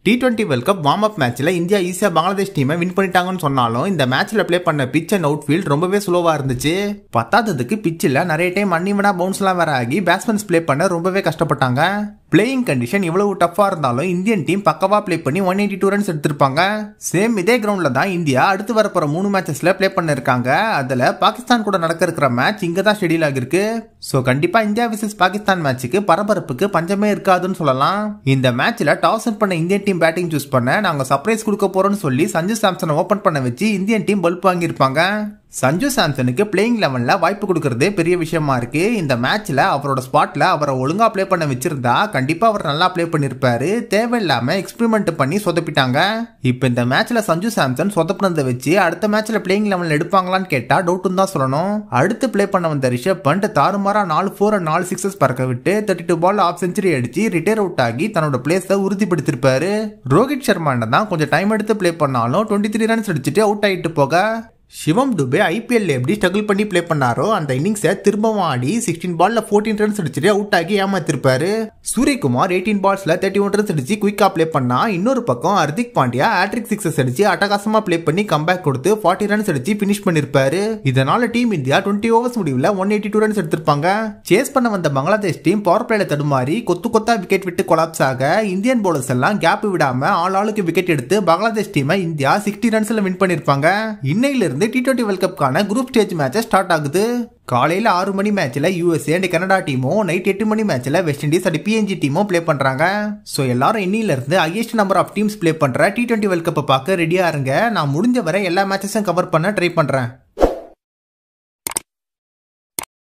D twenty world cup warm up மேட்ச்ல India ஈஸியா பங்களாதேஷ் டீமை வின் பண்ணிட்டாங்கன்னு சொன்னாலும் இந்த மேட்ச்ல ப்ளே பண்ண பிச் அண்ட் அவுட் ஃபீல்ட் ரொம்பவே ஸ்லோவா இருந்துச்சு பத்தாததுக்கு பிச்சில் நிறைய டைம் அன்னிவனா பவுன்ஸ்லாம் வேற ஆகி பேட்ஸ்மேன்ஸ் ப்ளே பண்ண ரொம்பவே கஷ்டப்பட்டாங்க பிளேயிங் கண்டிஷன் இவ்வளவு டஃபா இருந்தாலும் இந்தியன் டீம் பக்கவா ப்ளே பண்ணி ஒன் எயிட்டி டூ ரன்ஸ் எடுத்திருப்பாங்க சேம் இதே கிரவுண்ட்ல தான் இந்தியா அடுத்து வரப்போற மூணு மேட்சஸ்ல ப்ளே பண்ணிருக்காங்க அதுல பாகிஸ்தான் கூட நடக்க இருக்கிற மேட்ச் இங்க தான் ஷெடியூல் ஆகிருக்கு ஸோ கண்டிப்பா இந்தியா விசஸ் பாகிஸ்தான் மேட்சுக்கு பரபரப்புக்கு பஞ்சமே இருக்காதுன்னு சொல்லலாம் இந்த மேட்ச்ல டாஸ் வின் பண்ண இந்தியன் டீம் பேட்டிங் சூஸ் பண்ண நாங்க சர்ப்ரைஸ் கொடுக்க போறோம்னு சொல்லி சஞ்சு சாம்சன் ஓபன் பண்ண வச்சு இந்தியன் டீம் பல்ப் வாங்கியிருப்பாங்க சஞ்சு சாம்சனுக்கு பிளேயிங் லெவன்ல வாய்ப்பு கொடுக்கறதே பெரிய விஷயமா இருக்கு இந்த மேட்ச்ல அவரோட ஸ்பாட்ல அவரை ஒழுங்கா ப்ளே பண்ண வச்சிருந்தா கண்டிப்பா அவர் நல்லா ப்ளே பண்ணிருப்பாரு தேவையில்லாம எக்ஸ்பெரிமெண்ட் பண்ணி சொதப்பிட்டாங்க இப்போ இந்த மேட்ச்ல சஞ்சு சாம்சன் சொதப்பினதை வச்சு அடுத்த மேட்ச்ல பிளேயிங் லெவன்ல எடுப்பாங்களான்னு கேட்டா டவுட்டும் தான் சொல்லணும் அடுத்து ப்ளே பண்ண வந்த ரிஷப் பண்ட் தாறுமாறா நாலு ஃபோர் நாலு சிக்ஸஸ் பறக்க விட்டு thirty two ball half century அடிச்சு ரிட்டையர் அவுட் ஆகி தன்னோட பிளேஸை உறுதிப்படுத்திருப்பாரு ரோஹித் சர்மா தான் கொஞ்சம் டைம் எடுத்து ப்ளே பண்ணாலும் டுவெண்ட்டி த்ரீ ரன்ஸ் அடிச்சுட்டு அவுட் ஆயிட்டு போக சிவம் டுபே ஐபிஎல்ல எப்படி ஸ்ட்ரகிள் பண்ணி ப்ளே பண்ணாரோ அந்த இன்னிங்ஸை திரும்பவும் ஆடி சிக்ஸ்டீன் பால்ல ஃபோர்டீன் ரன்ஸ் அடிச்சுட்டு அவுட் ஆகி ஏமாத்திருப்பாரு சூரியகுமார் எயிட்டீன் பால்ஸ்ல தேர்ட்டி ஒன் ரன்ஸ் அடிச்சு குயிக்கா ப்ளே பண்ணா இன்னொரு பக்கம் ஹர்திக் பாண்டியா ஹேட்ரிக் சிக்ஸஸ் அடிச்சு அட்டகாசமா ப்ளே பண்ணி கம்பேக் கொடுத்து ஃபார்ட்டி ரன்ஸ் அடிச்சு பினிஷ் பண்ணிருப்பாரு இதனால டீம் இந்தியா டுவெண்ட்டி ஓவர்ஸ் முடிவில் ஒன் எயிட்டி டூ ரன்ஸ் எடுத்திருப்பாங்க சேஸ் பண்ண வந்த பங்களாதேஷ் டீம் பவர் பிளேல தடுமாறி கொத்து கொத்தா விக்கெட் விட்டு கொலாப்ஸ் ஆக இந்தியன் பவுலர்ஸ் எல்லாம் கேப் விடாம ஆள் ஆளுக்கு விக்கெட் எடுத்து பங்களாதேஷ் டீமை இந்தியா சிக்ஸ்டி ரன்ஸ்ல வின் பண்ணிருப்பாங்க இன்னையில இருந்து டி டுவெண்ட்டி வேர்ல்ட் கப்கான குரூப் ஸ்டேஜ் மேட்ச் ஸ்டார்ட் ஆகுது காலையில் ஆறு மணி மேட்ச்சில் யூஎஸ்ஏ அண்ட் கனடா டீமும் நைட் எட்டு மணி மேட்ச்சில் வெஸ்ட் இண்டீஸ் அண்ட் பிஎன்ஜி டீமும் ப்ளே பண்ணுறாங்க ஸோ எல்லாரும் இன்னிலிருந்து highest number of teams play பண்ணுற டி டுவெண்ட்டி வேர்ல்ட் கப்பை பார்க்க ரெடியாக இருங்க நான் முடிஞ்ச வரை எல்லா மேட்சஸும் கவர் பண்ண ட்ரை பண்ணுறேன்